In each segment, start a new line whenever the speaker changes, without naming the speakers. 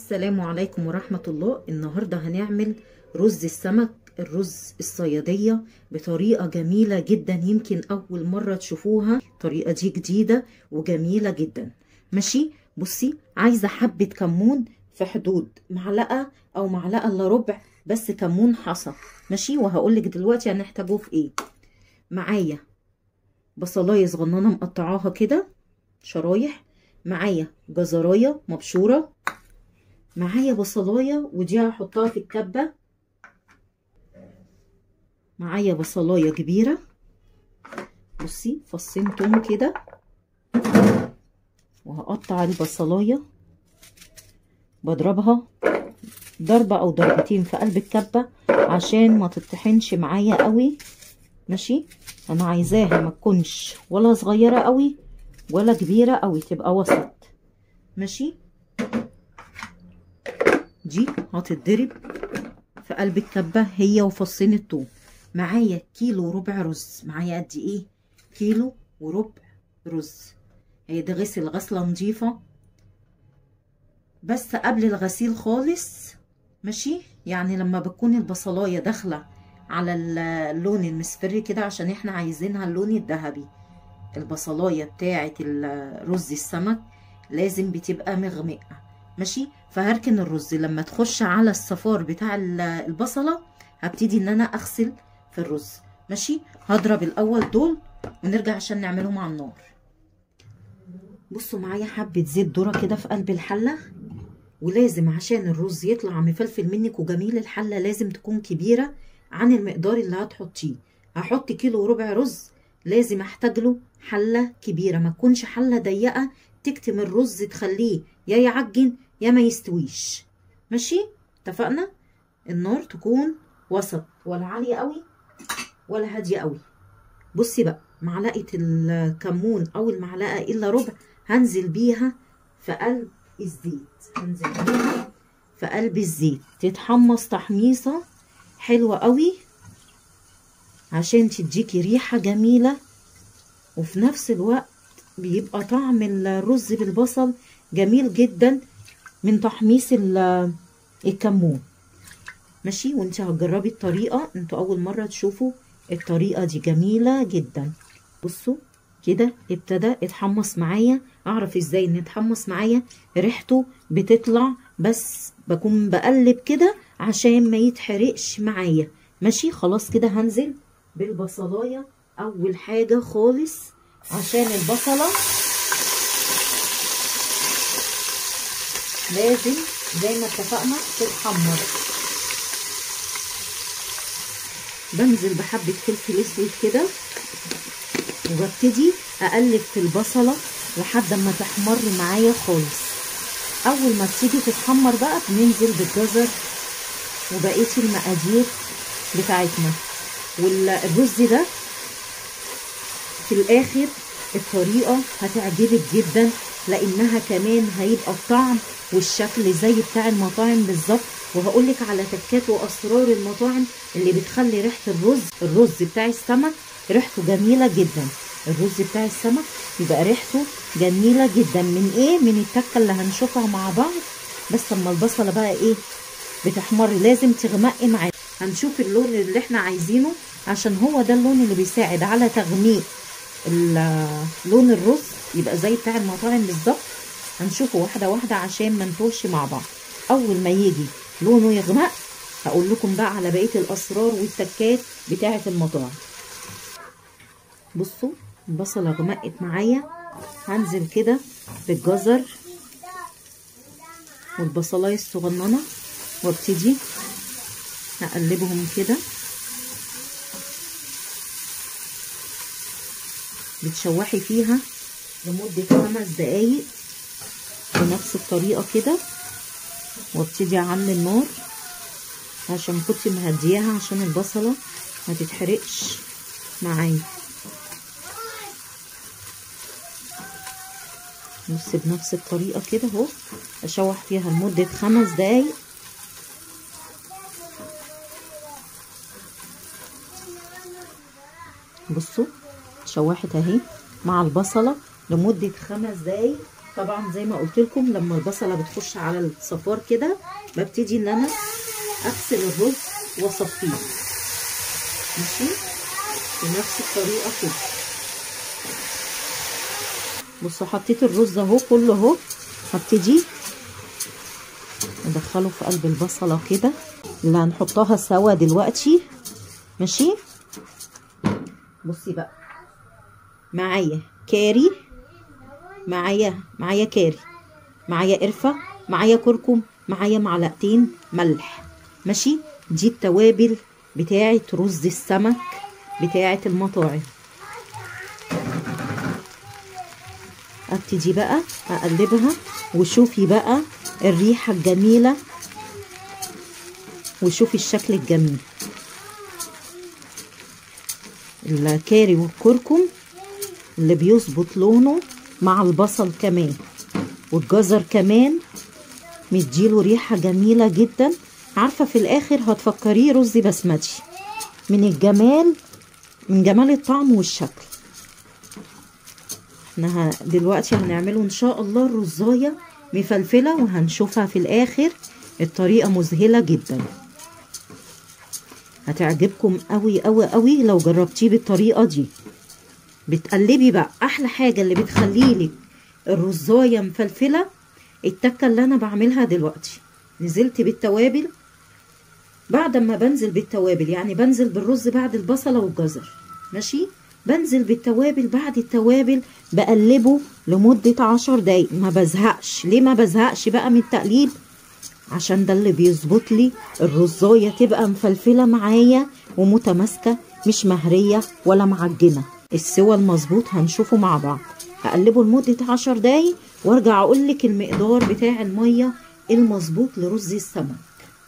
السلام عليكم ورحمة الله النهاردة هنعمل رز السمك الرز الصيادية بطريقة جميلة جدا يمكن أول مرة تشوفوها الطريقة دي جديدة وجميلة جدا ماشي بصي عايزة حبة كمون في حدود معلقة أو معلقة إلا ربع بس كمون حصى ماشي وهقولك دلوقتي هنحتاجه في ايه معايا بصلاية صغننة مقطعاها كده شرايح معايا جزراية مبشورة معايا بصلاية ودي هحطها في الكبة معايا بصلاية كبيرة بصي فصين توم كده وهقطع البصلاية بضربها ضربة او ضربتين في قلب الكبة عشان ما تطحنش معايا قوي ماشي انا عايزاها ما تكونش ولا صغيرة قوي ولا كبيرة قوي تبقى وسط ماشي دي هتتضرب في قلب الكبة هي وفصين التوم معايا كيلو وربع رز معايا قد ايه كيلو وربع رز هي ده غسل غسلة نظيفة بس قبل الغسيل خالص ماشي يعني لما بتكون البصلاية داخلة على اللون المصفري كده عشان احنا عايزينها اللون الذهبي البصلاية بتاعة الرز السمك لازم بتبقى مغمقة ماشي فهركن الرز لما تخش على الصفار بتاع البصلة هبتدي ان انا اغسل في الرز ماشي هضرب الاول دول ونرجع عشان نعملهم على النار بصوا معايا حبة زيت ذرة كده في قلب الحلة ولازم عشان الرز يطلع مفلفل منك وجميل الحلة لازم تكون كبيرة عن المقدار اللي هتحطيه هحط كيلو وربع رز لازم احتاج له حلة كبيرة ما تكونش حلة ضيقة تكتم الرز تخليه يا يعجن يا ما يستويش ماشي اتفقنا النار تكون وسط ولا عالية قوي ولا هادية قوي بصي بقى معلقة الكمون او المعلقة الا ربع هنزل بيها في قلب الزيت هنزل بيها في قلب الزيت تتحمص تحميصة حلوة قوي عشان تديكي ريحة جميلة وفي نفس الوقت بيبقى طعم الرز بالبصل جميل جدا من تحميص الكمون ماشي وانت هتجربي الطريقة انتوا اول مرة تشوفوا الطريقة دي جميلة جدا بصوا كده ابتدى اتحمص معايا اعرف ازاي ان اتحمص معايا ريحته بتطلع بس بكون بقلب كده عشان ما يتحرقش معايا ماشي خلاص كده هنزل بالبصلايه اول حاجه خالص عشان البصله لازم زي ما اتفقنا تتحمر بنزل بحبه فلفل اسود كده وببتدي اقلب في البصله لحد ما تحمر معايا خالص اول ما تيجي تتحمر بقى بننزل بالجزر وبقيه المقادير بتاعتنا والرز ده في الاخر الطريقه هتعجبك جدا لانها كمان هيبقى الطعم والشكل زي بتاع المطاعم بالظبط وهقولك على تكات واسرار المطاعم اللي بتخلي ريحه الرز الرز بتاع السمك ريحته جميله جدا الرز بتاع السمك يبقى ريحته جميله جدا من ايه من التكه اللي هنشوفها مع بعض بس اما البصله بقى ايه بتحمر لازم تغمقي معانا هنشوف اللون اللي احنا عايزينه عشان هو ده اللون اللي بيساعد على تغميق لون الرز يبقى زي بتاع المطاعم بالظبط هنشوفه واحده واحده عشان ما نتوهش مع بعض اول ما يجي لونه يغمق هقول لكم بقى على بقيه الاسرار والتكات بتاعه المطاعم بصوا البصله غمقت معايا هنزل كده بالجزر والبصلايه الصغننه وابتدي اقلبهم كده بتشوحي فيها لمده خمس دقايق بنفس الطريقه كده وابتدي اعلي النار عشان كنت مهدياها عشان البصله ما تتحرقش معايا بص بنفس الطريقة كده اهو اشوح فيها لمدة خمس دقايق بصوا شوحت اهي مع البصلة لمدة خمس دقايق طبعا زي ما قلت لكم لما البصله بتخش على الصفار كده ببتدي ان انا اغسل الرز واصفيه ماشي بنفس الطريقه كده بصوا حطيت الرز اهو كله اهو هبتدي ندخله في قلب البصله كده اللي هنحطها سوا دلوقتي ماشي بصي بقى معايا كاري معايا معايا كاري معايا قرفه معايا كركم معايا معلقتين ملح ماشي دي التوابل بتاعه رز السمك بتاعه المطاعم ابتدي بقى اقلبها وشوفي بقى الريحه الجميله وشوفي الشكل الجميل الكاري والكركم اللي بيظبط لونه مع البصل كمان والجزر كمان مديله ريحه جميله جدا عارفه في الاخر هتفكريه رز بسمتي من الجمال من جمال الطعم والشكل احنا دلوقتي هنعمله ان شاء الله الرزايه مفلفله وهنشوفها في الاخر الطريقه مذهله جدا هتعجبكم قوي قوي قوي لو جربتيه بالطريقه دي بتقلبي بقى احلى حاجه اللي بتخليلك الرزايه مفلفله التكه اللي انا بعملها دلوقتي نزلت بالتوابل بعد ما بنزل بالتوابل يعني بنزل بالرز بعد البصله والجزر ماشي بنزل بالتوابل بعد التوابل بقلبه لمدة عشر دقايق ما بزهقش ليه ما بزهقش بقى من التقليب عشان ده اللي بيظبط لي الرزاية تبقى مفلفلة معايا ومتماسكة مش مهرية ولا معجنة السوى المظبوط هنشوفه مع بعض هقلبه لمدة عشر دقايق وارجع اقولك المقدار بتاع المية المظبوط لرز السمك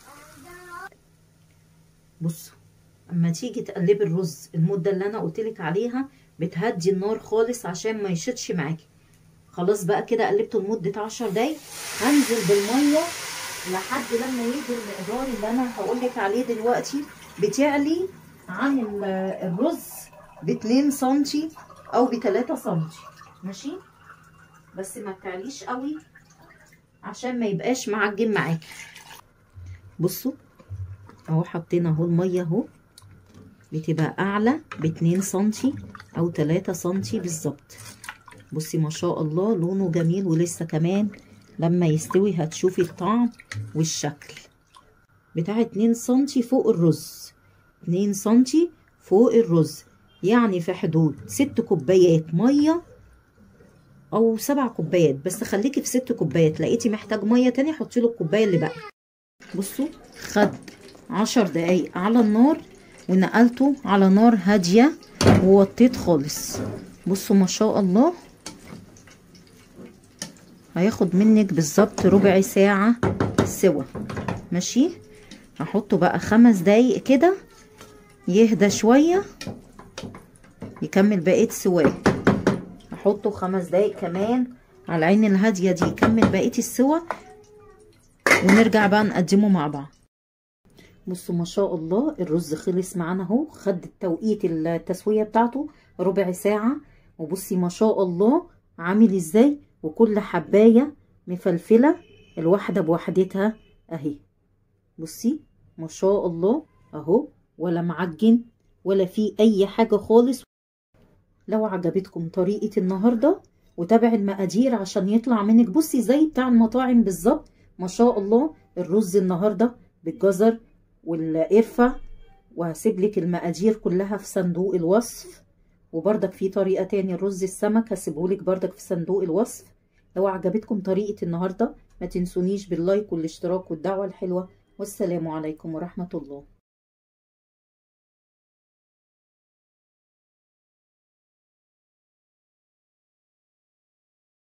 بصوا اما تيجي تقلبي الرز المده اللي انا قلتلك عليها بتهدي النار خالص عشان ما يشطش معاكي خلاص بقى كده قلبته لمده عشر دقايق هنزل بالميه لحد لما يجي المقدار اللي انا هقولك عليه دلوقتي بتعلي عن الرز باتنين سنتي او بتلاتة سنتي ماشي بس ما تعليش قوي عشان ما يبقاش معجن معاكي بصوا اهو حطينا اهو الميه اهو بتبقى اعلى باتنين سنتي او تلاتة سنتي بالظبط بصي ما شاء الله لونه جميل ولسه كمان لما يستوي هتشوفي الطعم والشكل بتاع اتنين سنتي فوق الرز اتنين سنتي فوق الرز يعني في حدود ست كوبايات ميه او سبع كوبايات بس خليكي في ست كوبايات لقيتي محتاج ميه تاني حطي له الكوبايه اللي باقيه بصوا خد عشر دقايق على النار ونقلته على نار هادية ووطيت خالص بصوا ما شاء الله هياخد منك بالظبط ربع ساعة سوا ماشي هحطه بقى خمس دقايق كده يهدى شوية يكمل بقية سواه هحطه خمس دقايق كمان على العين الهادية دي يكمل بقية السوا ونرجع بقى نقدمه مع بعض بصوا ما شاء الله الرز خلص معانا اهو خد التوقيت التسويه بتاعته ربع ساعه وبصي ما شاء الله عامل ازاي وكل حبايه مفلفله الواحده بوحدتها اهي بصي ما شاء الله اهو ولا معجن ولا في اي حاجه خالص لو عجبتكم طريقه النهارده وتابع المقادير عشان يطلع منك بصي زي بتاع المطاعم بالظبط ما شاء الله الرز النهارده بالجزر والقرفة وهسيب لك المقادير كلها في صندوق الوصف وبرضك في طريقة تاني رز السمك هسيبهولك بردك في صندوق الوصف لو عجبتكم طريقة النهاردة ما تنسونيش باللايك والاشتراك والدعوة الحلوة والسلام عليكم ورحمة الله